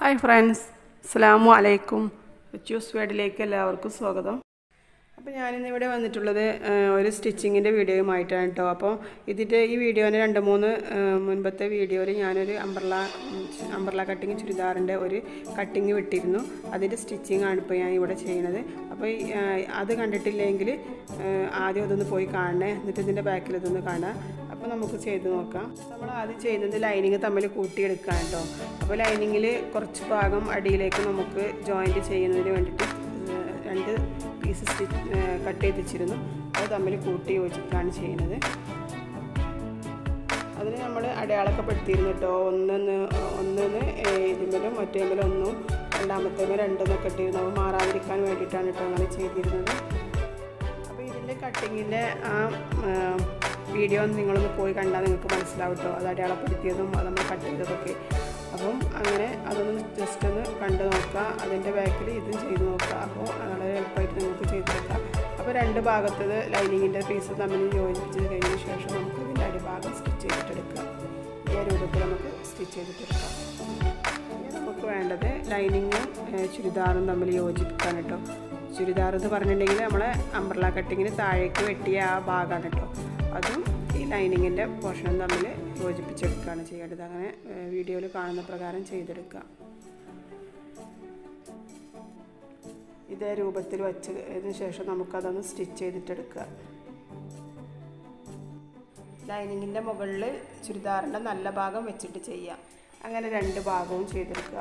hi friends അസ്സാമു അലൈക്കും റിച്യൂസ് വേഡിലേക്ക് എല്ലാവർക്കും സ്വാഗതം അപ്പോൾ ഞാനിന്ന് ഇവിടെ വന്നിട്ടുള്ളത് ആ, ഒരു സ്റ്റിച്ചിങ്ങിൻ്റെ വീഡിയോയുമായിട്ടാണ് കേട്ടോ അപ്പോൾ ഇതിൻ്റെ ഈ വീഡിയോന് രണ്ട് മൂന്ന് ആ, മുൻപത്തെ വീഡിയോയിൽ ഞാനൊരു അംബ്രല അംബ്രല കട്ടിങ് ചുരിദാറിൻ്റെ ഒരു കട്ടിങ് വിട്ടിരുന്നു അതിൻ്റെ സ്റ്റിച്ചിങ് ആണ് ഇപ്പോൾ ഞാൻ ഇവിടെ ചെയ്യുന്നത് അപ്പോൾ ഈ, ആ, അത് കണ്ടിട്ടില്ലെങ്കിൽ ആ, ആദ്യം അതൊന്ന് പോയി കാണണേ എന്നിട്ട് ഇതിൻ്റെ ബാക്കിൽ ഇതൊന്ന് കാണാം അപ്പോൾ നമുക്ക് ചെയ്ത് നോക്കാം നമ്മൾ ആദ്യം ചെയ്യുന്നത് ലൈനിങ് തമ്മിൽ കൂട്ടിയെടുക്കാം കേട്ടോ അപ്പോൾ ലൈനിങ്ങിൽ കുറച്ച് ഭാഗം അടിയിലേക്ക് നമുക്ക് ജോയിൻറ്റ് ചെയ്യുന്നതിന് വേണ്ടിയിട്ട് ഏഹ്, രണ്ട് പീസ് സ്റ്റിച്ച് കട്ട് ചെയ്ത് വെച്ചിരുന്നു അത് തമ്മിൽ കൂട്ടി യോജിക്കുകയാണ് ചെയ്യുന്നത് അതിന് നമ്മൾ അടയാളമൊക്കെ പെടുത്തിയിരുന്നു കേട്ടോ ഒന്നെന്ന് ഒന്നിന് ഇതിലും മറ്റേതിലും ഒന്നും രണ്ടാമത്തേമ രണ്ടെന്നൊക്കെ ഇട്ടിരുന്നു അപ്പോൾ മാറാതിരിക്കാൻ വേണ്ടിയിട്ടാണ് കേട്ടോ അങ്ങനെ ചെയ്തിരുന്നത് അപ്പോൾ ഇതിൻ്റെ കട്ടിങ്ങിൻ്റെ ആ വീഡിയോ നിങ്ങളൊന്ന് പോയി കണ്ടാൽ നിങ്ങൾക്ക് മനസ്സിലാവും കേട്ടോ അത് അടയാളപ്പെടുത്തിയതും അത് നമ്മൾ കട്ട് ചെയ്തതൊക്കെ അപ്പം അങ്ങനെ അതൊന്ന് ജസ്റ്റ് ഒന്ന് കണ്ടു നോക്കുക അതിൻ്റെ ബാക്കിൽ ഇതും ചെയ്ത് നോക്കുക അപ്പോൾ വളരെ എളുപ്പമായിട്ട് നിങ്ങൾക്ക് ചെയ്ത് നോക്കാം അപ്പോൾ രണ്ട് ഭാഗത്തത് ലൈനിങ്ങിൻ്റെ പീസ് തമ്മിൽ യോജിപ്പിച്ച് കഴിഞ്ഞ ശേഷം നമുക്ക് ഇതിൻ്റെ അടിഭാഗം സ്റ്റിച്ച് ചെയ്തിട്ടെടുക്കുക ഈ രൂപത്തിൽ നമുക്ക് സ്റ്റിച്ച് ചെയ്തിട്ടെടുക്കാം ഇനി നമുക്ക് വേണ്ടത് ലൈനിങ്ങും ചുരിദാറും തമ്മിൽ യോജിപ്പിക്കാൻ കേട്ടോ ചുരിദാർ എന്ന് പറഞ്ഞിട്ടുണ്ടെങ്കിൽ നമ്മളെ അംബ്രല കട്ടിങ്ങിന് താഴേക്ക് വെട്ടിയ ആ ഭാഗമാണ് കേട്ടോ അതും ഈ ലൈനിങ്ങിൻ്റെ പോർഷനും തമ്മിൽ യോജിപ്പിച്ചെടുക്കുകയാണ് ചെയ്യേണ്ടത് അങ്ങനെ വീഡിയോയിൽ കാണുന്ന പ്രകാരം ചെയ്തെടുക്കുക ഇതേ രൂപത്തിൽ വെച്ചതിന് ശേഷം നമുക്കതൊന്ന് സ്റ്റിച്ച് ചെയ്തിട്ടെടുക്കുക ലൈനിങ്ങിൻ്റെ മുകളിൽ ചുരിദാറിൻ്റെ നല്ല ഭാഗം വെച്ചിട്ട് ചെയ്യാം അങ്ങനെ രണ്ട് ഭാഗവും ചെയ്തെടുക്കുക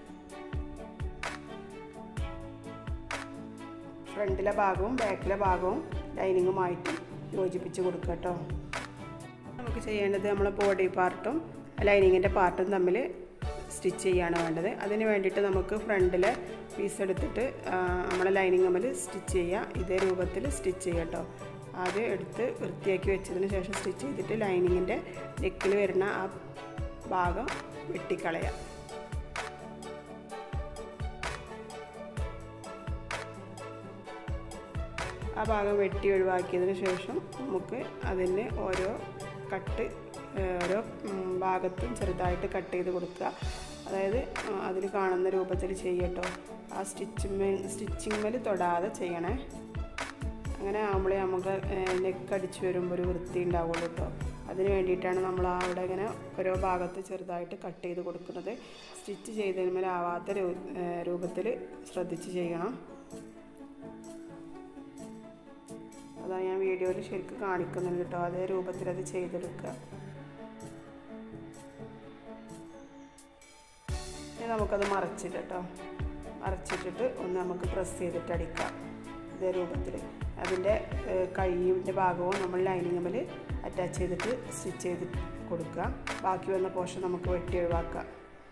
ഫ്രണ്ടിലെ ഭാഗവും ബാക്കിലെ ഭാഗവും ലൈനിങ്ങുമായിട്ട് യോജിപ്പിച്ച് കൊടുക്കുക കേട്ടോ നമുക്ക് ചെയ്യേണ്ടത് നമ്മളെ ബോഡി പാർട്ടും ലൈനിങ്ങിൻ്റെ പാർട്ടും തമ്മിൽ സ്റ്റിച്ച് ചെയ്യാണ് വേണ്ടത് അതിന് വേണ്ടിയിട്ട് നമുക്ക് ഫ്രണ്ടിലെ പീസ് എടുത്തിട്ട് ആ, നമ്മളെ ലൈനിങ് തമ്മിൽ സ്റ്റിച്ച് ചെയ്യുക ഇതേ രൂപത്തിൽ സ്റ്റിച്ച് ചെയ്യുക കേട്ടോ ആദ്യം എടുത്ത് വൃത്തിയാക്കി വെച്ചതിന് ശേഷം സ്റ്റിച്ച് ചെയ്തിട്ട് ലൈനിങ്ങിൻ്റെ നെക്കിൽ വരുന്ന ആ ഭാഗം വെട്ടിക്കളയാം ആ ഭാഗം വെട്ടി ഒഴിവാക്കിയതിന് ശേഷം നമുക്ക് അതിന് ഓരോ കട്ട് ഏഹ്, ഓരോ ഉം, ഭാഗത്തും ചെറുതായിട്ട് കട്ട് ചെയ്ത് കൊടുക്കുക അതായത് അതിൽ കാണുന്ന രൂപത്തിൽ ചെയ്യട്ടോ ആ സ്റ്റിച്ചിങ് സ്റ്റിച്ചിങ്ങിൽ തൊടാതെ ചെയ്യണേ അങ്ങനെ ആകുമ്പോഴേ നമുക്ക് നെക്ക് അടിച്ച് വരുമ്പോൾ ഒരു വൃത്തി ഉണ്ടാവുള്ളൂ കേട്ടോ അതിന് വേണ്ടിയിട്ടാണ് നമ്മൾ ആ അവിടെ ഇങ്ങനെ ഓരോ ഭാഗത്ത് ചെറുതായിട്ട് കട്ട് ചെയ്ത് കൊടുക്കുന്നത് സ്റ്റിച്ച് ചെയ്തതിന്മേലാവാത്ത രൂപത്തിൽ ശ്രദ്ധിച്ച് ചെയ്യണം അതാണ് ഞാൻ വീഡിയോയിൽ ശരിക്കും കാണിക്കുന്നുണ്ട് കേട്ടോ അതേ രൂപത്തിൽ അത് ചെയ്തെടുക്കുക ഇനി നമുക്കത് മറച്ചിട്ട് കേട്ടോ മറച്ചിട്ടിട്ട് ഒന്ന് നമുക്ക് പ്രസ് ചെയ്തിട്ട് അടിക്കാം ഇതേ രൂപത്തിൽ അതിൻ്റെ കൈയിൻ്റെ ഭാഗവും നമ്മൾ ലൈനിങ് തമ്മിൽ അറ്റാച്ച് ചെയ്തിട്ട് സ്റ്റിച്ച് ചെയ്ത് കൊടുക്കുക ബാക്കി വന്ന പോർഷൻ നമുക്ക് വെട്ടി ഒഴിവാക്കാം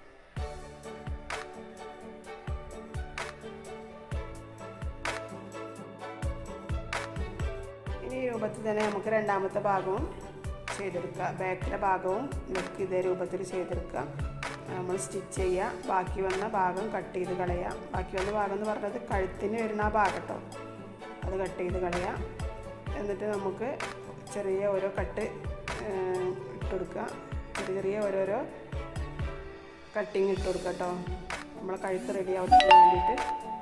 ഇനി ഈ രൂപത്തിൽ തന്നെ നമുക്ക് രണ്ടാമത്തെ ഭാഗവും ചെയ്തെടുക്കുക ബാക്കിലെ ഭാഗവും നെക്ക് ഇതേ രൂപത്തിൽ ചെയ്തെടുക്കുക നമ്മൾ സ്റ്റിച്ച് ചെയ്യുക ബാക്കി വന്ന ഭാഗം കട്ട് ചെയ്ത് കളയുക ബാക്കി വന്ന ഭാഗം എന്ന് പറഞ്ഞത് കഴുത്തിന് വരുന്ന ആ ഭാഗം കേട്ടോ അത് കട്ട് ചെയ്ത് കളയുക എന്നിട്ട് നമുക്ക് ചെറിയ ഓരോ കട്ട് ഇട്ട് കൊടുക്കുക ചെറിയ ചെറിയ ഓരോരോ കട്ടിങ് ഇട്ട് കൊടുക്കുക കേട്ടോ നമ്മളെ കഴുത്ത് റെഡി ആവുന്നതിന് വേണ്ടിയിട്ട്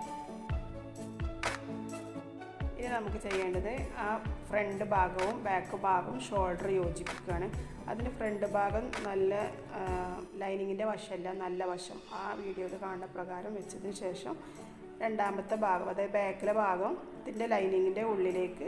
ഇനി നമുക്ക് ചെയ്യേണ്ടത് ആ ഫ്രണ്ട് ഭാഗവും ബാക്ക് ഭാഗവും ഷോൾഡർ യോജിപ്പിക്കുകയാണ് അതിന് ഫ്രണ്ട് ഭാഗം നല്ല ലൈനിങ്ങിൻ്റെ വശമല്ല നല്ല വശം ആ വീഡിയോയിൽ കാണുന്ന പ്രകാരം വെച്ചതിന് ശേഷം രണ്ടാമത്തെ ഭാഗം അതായത് ബാക്കിലെ ഭാഗം ഇതിൻ്റെ ലൈനിങ്ങിൻ്റെ ഉള്ളിലേക്ക്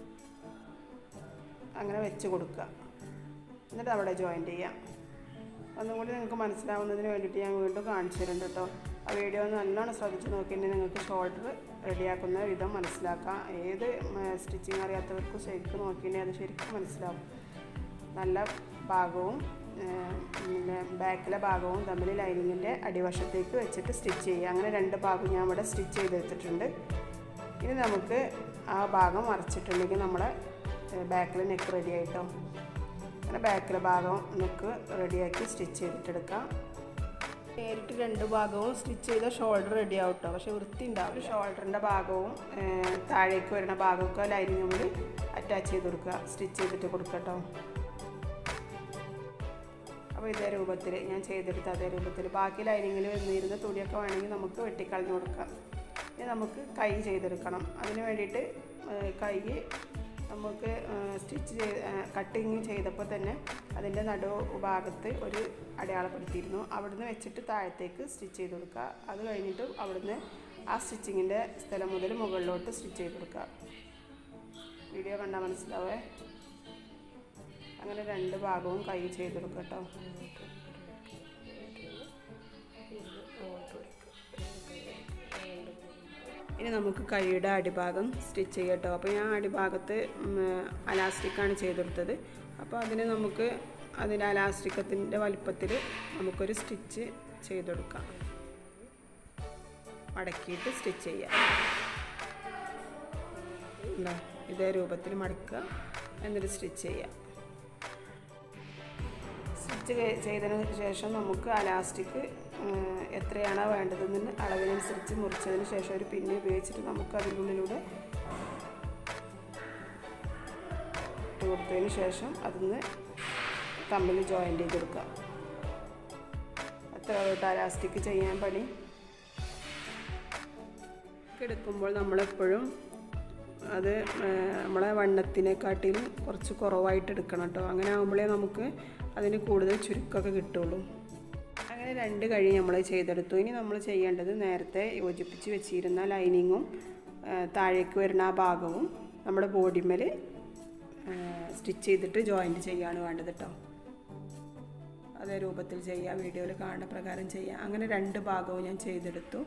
അങ്ങനെ വെച്ച് കൊടുക്കുക എന്നിട്ട് അവിടെ ജോയിൻ്റ് ചെയ്യാം ഒന്നും കൂടി നിങ്ങൾക്ക് മനസ്സിലാവുന്നതിന് വേണ്ടിയിട്ട് ഞാൻ വീണ്ടും കാണിച്ചു തരുന്നുണ്ട് കേട്ടോ ആ വീഡിയോ ഒന്ന് നല്ലോണം ശ്രദ്ധിച്ച് നോക്കിയിട്ടുണ്ടെങ്കിൽ നിങ്ങൾക്ക് ഷോൾഡർ റെഡിയാക്കുന്ന വിധം മനസ്സിലാക്കാം ഏത് സ്റ്റിച്ചിങ് അറിയാത്തവർക്കും ശരിക്കും നോക്കിയിട്ടുണ്ടെങ്കിൽ അത് ശരിക്കും മനസ്സിലാവും നല്ല ഭാഗവും ഏഹ്, പിന്നെ ബാക്കിലെ ഭാഗവും തമ്മിൽ ലൈനിങ്ങിൻ്റെ അടിവശത്തേക്ക് വെച്ചിട്ട് സ്റ്റിച്ച് ചെയ്യുക അങ്ങനെ രണ്ട് ഭാഗം ഞാൻ ഇവിടെ സ്റ്റിച്ച് ചെയ്തെടുത്തിട്ടുണ്ട് ഇനി നമുക്ക് ആ ഭാഗം മറച്ചിട്ടുണ്ടെങ്കിൽ നമ്മുടെ ബാക്കിൽ നെക്ക് റെഡി ആയിട്ടോ അങ്ങനെ ബാക്കിലെ ഭാഗം നെക്ക് റെഡിയാക്കി സ്റ്റിച്ച് ചെയ്തിട്ടെടുക്കാം നേരിട്ട് രണ്ട് ഭാഗവും സ്റ്റിച്ച് ചെയ്ത ഷോൾഡർ റെഡി ആവും കേട്ടോ പക്ഷെ വൃത്തി ഉണ്ടാവും ഷോൾഡറിൻ്റെ ഭാഗവും ഏഹ്, താഴേക്ക് വരുന്ന ഭാഗമൊക്കെ ലൈനിങ് നമ്മൾ അറ്റാച്ച് ചെയ്ത് കൊടുക്കുക സ്റ്റിച്ച് ചെയ്തിട്ട് കൊടുക്കുക കേട്ടോ അപ്പോൾ അപ്പോൾ ഇതേ രൂപത്തിൽ ഞാൻ ചെയ്തെടുത്ത അതേ രൂപത്തിൽ ബാക്കി ലൈനിങ്ങിൽ വന്നിരുന്ന തുണിയൊക്കെ വേണമെങ്കിൽ നമുക്ക് വെട്ടിക്കളഞ്ഞു കൊടുക്കാം ഇനി നമുക്ക് കൈ ചെയ്തെടുക്കണം അതിന് വേണ്ടിയിട്ട് കൈ നമുക്ക് സ്റ്റിച്ച് ചെയ്ത് കട്ടിങ് ചെയ്തപ്പോൾ തന്നെ അതിൻ്റെ നടു ഭാഗത്ത് ഒരു അടയാളപ്പെടുത്തിയിരുന്നു അവിടുന്ന് വെച്ചിട്ട് താഴത്തേക്ക് സ്റ്റിച്ച് ചെയ്ത് കൊടുക്കുക അത് കഴിഞ്ഞിട്ട് അവിടുന്ന് ആ സ്റ്റിച്ചിങ്ങിൻ്റെ സ്ഥലം മുതൽ മുകളിലോട്ട് സ്റ്റിച്ച് ചെയ്ത് കൊടുക്കുക വീഡിയോ കണ്ടാൽ മനസ്സിലാവേ അങ്ങനെ രണ്ട് ഭാഗവും കൈ ചെയ്ത് കൊടുക്കുക കേട്ടോ ഇനി നമുക്ക് കൈയുടെ അടിഭാഗം സ്റ്റിച്ച് ചെയ്യാം കേട്ടോ അപ്പോൾ ഞാൻ അടിഭാഗത്ത് അലാസ്റ്റിക്കാണ് ചെയ്തെടുത്തത് അപ്പോൾ അതിന് നമുക്ക് അതിൻ്റെ അലാസ്റ്റിക്കത്തിൻ്റെ വലിപ്പത്തിൽ നമുക്കൊരു സ്റ്റിച്ച് ചെയ്തെടുക്കാം മടക്കിയിട്ട് സ്റ്റിച്ച് ചെയ്യാം എന്താ ഇതേ രൂപത്തിൽ മടക്കുക എന്നിട്ട് സ്റ്റിച്ച് ചെയ്യാം സ്റ്റിച്ച് ചെയ്തതിന് ശേഷം നമുക്ക് അലാസ്റ്റിക് എത്രയാണോ വേണ്ടതെന്ന് അളവിനനുസരിച്ച് മുറിച്ചതിന് ശേഷം ഒരു പിന്ന് ഉപയോഗിച്ചിട്ട് നമുക്ക് അതിൻ്റെ ഉള്ളിലൂടെ ഇട്ട് കൊടുത്തതിന് ശേഷം അതിന്ന് തമ്മിൽ ജോയിൻ്റ് ചെയ്ത് കൊടുക്കുക അത്ര തൊട്ട് അലാസ്റ്റിക് ചെയ്യാൻ പണി എടുക്കുമ്പോൾ നമ്മളെപ്പോഴും അത് നമ്മളെ വണ്ണത്തിനെക്കാട്ടിലും കുറച്ച് കുറവായിട്ട് എടുക്കണം കേട്ടോ അങ്ങനെ ആകുമ്പോഴേ നമുക്ക് അതിന് കൂടുതൽ ചുരുക്കമൊക്കെ കിട്ടുള്ളൂ അങ്ങനെ രണ്ട് കഴി നമ്മൾ ചെയ്തെടുത്തു ഇനി നമ്മൾ ചെയ്യേണ്ടത് നേരത്തെ യോജിപ്പിച്ച് വെച്ചിരുന്ന ലൈനിങ്ങും താഴേക്ക് വരുന്ന ആ ഭാഗവും നമ്മുടെ ബോഡിമേൽ സ്റ്റിച്ച് ചെയ്തിട്ട് ജോയിൻറ്റ് ചെയ്യാണ് വേണ്ടത് കേട്ടോ അതേ രൂപത്തിൽ ചെയ്യാം വീഡിയോയിൽ കാണുന്ന പ്രകാരം ചെയ്യാം അങ്ങനെ രണ്ട് ഭാഗവും ഞാൻ ചെയ്തെടുത്തു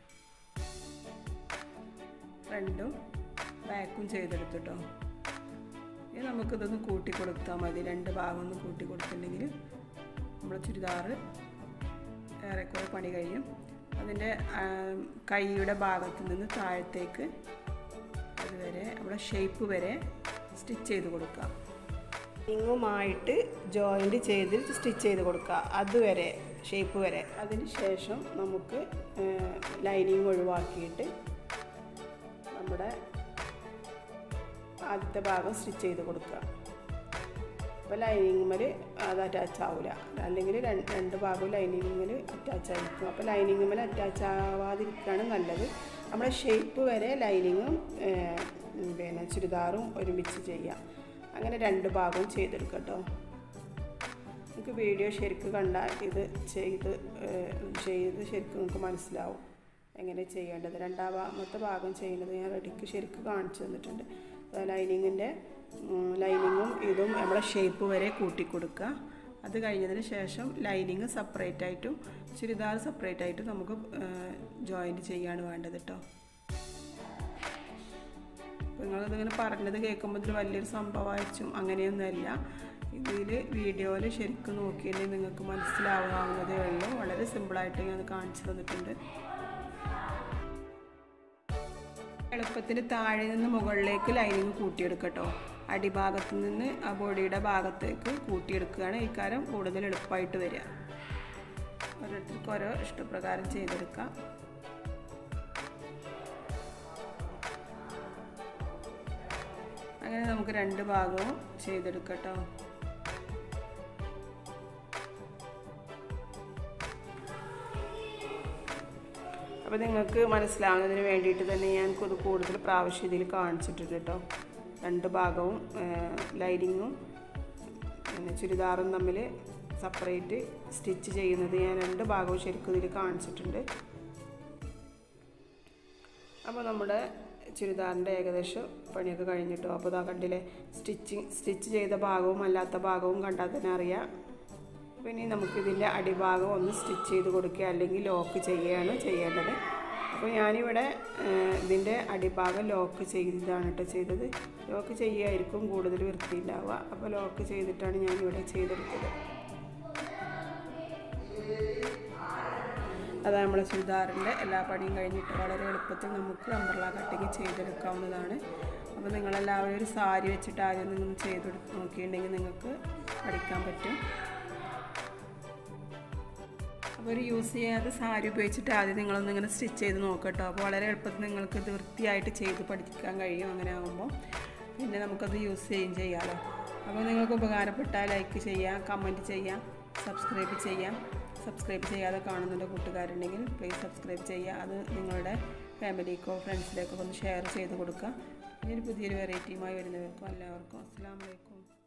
ഫ്രണ്ടും ബാക്കും ചെയ്തെടുത്തു കേട്ടോ ഇനി നമുക്കിതൊന്ന് കൂട്ടി കൊടുത്താൽ മതി രണ്ട് ഭാഗം ഒന്ന് കൂട്ടി കൊടുത്തിട്ടുണ്ടെങ്കിൽ നമ്മൾ ചുരിദാറ് ഏറെക്കുറെ പണി കഴിയും അതിൻ്റെ കൈയുടെ ഭാഗത്ത് നിന്ന് താഴത്തേക്ക് അതുവരെ നമ്മുടെ ഷേപ്പ് വരെ സ്റ്റിച്ച് ചെയ്ത് കൊടുക്കുക ഇങ്ങുമായിട്ട് ജോയിൻ്റ് ചെയ്ത് സ്റ്റിച്ച് ചെയ്ത് കൊടുക്കുക അതുവരെ ഷേപ്പ് വരെ അതിന് ശേഷം നമുക്ക് ലൈനിങ് ഒഴിവാക്കിയിട്ട് നമ്മുടെ ആദ്യത്തെ ഭാഗം സ്റ്റിച്ച് ചെയ്ത് കൊടുക്കുക അപ്പോൾ ലൈനിങ്ങുമ്മൽ അത് അറ്റാച്ച് ആവില്ല അല്ലെങ്കിൽ രണ്ട് ഭാഗവും ലൈനിങ്ങിൽ അറ്റാച്ച് ആയിരിക്കും അപ്പോൾ ലൈനിങ്ങുമ്മൽ അറ്റാച്ച് ആവാതിരിക്കുകയാണ് നല്ലത് നമ്മുടെ ഷേപ്പ് വരെ ലൈനിങ്ങും പിന്നെ ചുരിദാറും ഒരുമിച്ച് ചെയ്യാം അങ്ങനെ രണ്ട് ഭാഗവും ചെയ്തെടുക്കുക കേട്ടോ നിങ്ങൾക്ക് വീഡിയോ ശരിക്കും കണ്ടാൽ ഇത് ചെയ്ത് ചെയ്ത് ശരിക്കും നിങ്ങൾക്ക് മനസ്സിലാവും എങ്ങനെ ചെയ്യേണ്ടത് രണ്ടാമത്തെ ഭാഗം ചെയ്യുന്നത് ഞാൻ റെഡിക്ക് ശരിക്കും കാണിച്ചു തന്നിട്ടുണ്ട് ലൈനിങ്ങിൻ്റെ ലൈനിങ്ങും ഇതും നമ്മളെ ഷേപ്പ് വരെ കൂട്ടി കൊടുക്കുക അത് കഴിഞ്ഞതിന് ശേഷം ലൈനിങ് സെപ്പറേറ്റ് ആയിട്ടും ചുരിദാർ സെപ്പറേറ്റ് ആയിട്ടും നമുക്ക് ജോയിൻറ്റ് ചെയ്യാണ് വേണ്ടത് കേട്ടോ അപ്പോൾ നിങ്ങളിതിങ്ങനെ പറഞ്ഞത് കേൾക്കുമ്പോൾ ഇതിൽ വലിയൊരു സംഭവമായിട്ടും അങ്ങനെയൊന്നുമല്ല ഇതിൽ വീഡിയോയിൽ ശരിക്കും നോക്കിയിട്ടുണ്ടെങ്കിൽ നിങ്ങൾക്ക് മനസ്സിലാവാവുന്നതേ ഉള്ളൂ വളരെ സിമ്പിളായിട്ട് ഞാൻ കാണിച്ചു തന്നിട്ടുണ്ട് എളുപ്പത്തിന് താഴെ നിന്ന് മുകളിലേക്ക് ലൈനിങ് കൂട്ടിയെടുക്കട്ടോ അടിഭാഗത്ത് നിന്ന് ആ ബോഡിയുടെ ഭാഗത്തേക്ക് കൂട്ടിയെടുക്കുകയാണ് ഇക്കാരം കൂടുതൽ എളുപ്പമായിട്ട് വരിക ഓരോരുത്തർക്ക് ഓരോ ഇഷ്ടപ്രകാരം ചെയ്തെടുക്കാം അങ്ങനെ നമുക്ക് രണ്ട് ഭാഗവും ചെയ്തെടുക്കട്ടോ അപ്പോൾ നിങ്ങൾക്ക് മനസ്സിലാവുന്നതിന് വേണ്ടിയിട്ട് തന്നെ ഞാൻ ഇത് കൂടുതൽ പ്രാവശ്യം ഇതിൽ കാണിച്ചിട്ടുണ്ട് കേട്ടോ രണ്ട് ഭാഗവും ലൈനിങ്ങും പിന്നെ ചുരിദാറും തമ്മിൽ സെപ്പറേറ്റ് സ്റ്റിച്ച് ചെയ്യുന്നത് ഞാൻ രണ്ട് ഭാഗവും ശരിക്കും ഇതിൽ കാണിച്ചിട്ടുണ്ട് അപ്പോൾ നമ്മുടെ ചുരിദാറിൻ്റെ ഏകദേശം പണിയൊക്കെ കഴിഞ്ഞിട്ടോ അപ്പോൾ ഇതാ കണ്ടില്ലേ സ്റ്റിച്ചിങ് സ്റ്റിച്ച് ചെയ്ത ഭാഗവും അല്ലാത്ത ഭാഗവും കണ്ടാൽ തന്നെ അറിയാം പിന്നെ നമുക്കിതിൻ്റെ അടിഭാഗം ഒന്ന് സ്റ്റിച്ച് ചെയ്ത് കൊടുക്കുക അല്ലെങ്കിൽ ലോക്ക് ചെയ്യുകയാണ് ചെയ്യേണ്ടത് അപ്പോൾ ഞാനിവിടെ ഇതിൻ്റെ അടിഭാഗം ലോക്ക് ചെയ്തതാണ് കേട്ടോ ചെയ്തത് ലോക്ക് ചെയ്യുകയായിരിക്കും കൂടുതൽ വൃത്തിയുണ്ടാവുക അപ്പോൾ ലോക്ക് ചെയ്തിട്ടാണ് ഞാനിവിടെ ചെയ്തെടുത്തത് അത് നമ്മുടെ ചുരിദാറിൻ്റെ എല്ലാ പണിയും കഴിഞ്ഞിട്ട് വളരെ എളുപ്പത്തിൽ നമുക്ക് അമ്പർല കട്ടിങ് ചെയ്തെടുക്കാവുന്നതാണ് അപ്പോൾ നിങ്ങളെല്ലാവരും ഒരു സാരി വെച്ചിട്ട് ആദ്യം നിങ്ങൾ ചെയ്തെടുത്ത് നോക്കിയിട്ടുണ്ടെങ്കിൽ നിങ്ങൾക്ക് പഠിക്കാൻ പറ്റും അപ്പോൾ ഒരു യൂസ് ചെയ്യാതെ സാരി ഉപയോഗിച്ചിട്ട് ആദ്യം നിങ്ങളൊന്ന് ഇങ്ങനെ സ്റ്റിച്ച് ചെയ്ത് നോക്കട്ടോ അപ്പോൾ വളരെ എളുപ്പത്തിൽ നിങ്ങൾക്ക് ഇത് വൃത്തിയായിട്ട് ചെയ്ത് പഠിക്കാൻ കഴിയും അങ്ങനെ ആകുമ്പോൾ പിന്നെ നമുക്കത് യൂസ് ചെയ്യുകയും ചെയ്യാമല്ലോ അപ്പോൾ നിങ്ങൾക്ക് ഉപകാരപ്പെട്ടാൽ ലൈക്ക് ചെയ്യാം കമൻറ്റ് ചെയ്യാം സബ്സ്ക്രൈബ് ചെയ്യാം സബ്സ്ക്രൈബ് ചെയ്യാതെ കാണുന്നുണ്ട് കൂട്ടുകാരുണ്ടെങ്കിൽ പ്ലീസ് സബ്സ്ക്രൈബ് ചെയ്യുക അത് നിങ്ങളുടെ ഫാമിലിക്കോ ഫ്രണ്ട്സിലേക്കോ ഒന്ന് ഷെയർ ചെയ്ത് കൊടുക്കുക ഇനി ഒരു പുതിയൊരു വെറൈറ്റിയുമായി വരുന്നവർക്കും എല്ലാവർക്കും അസ്സാം വലൈക്കും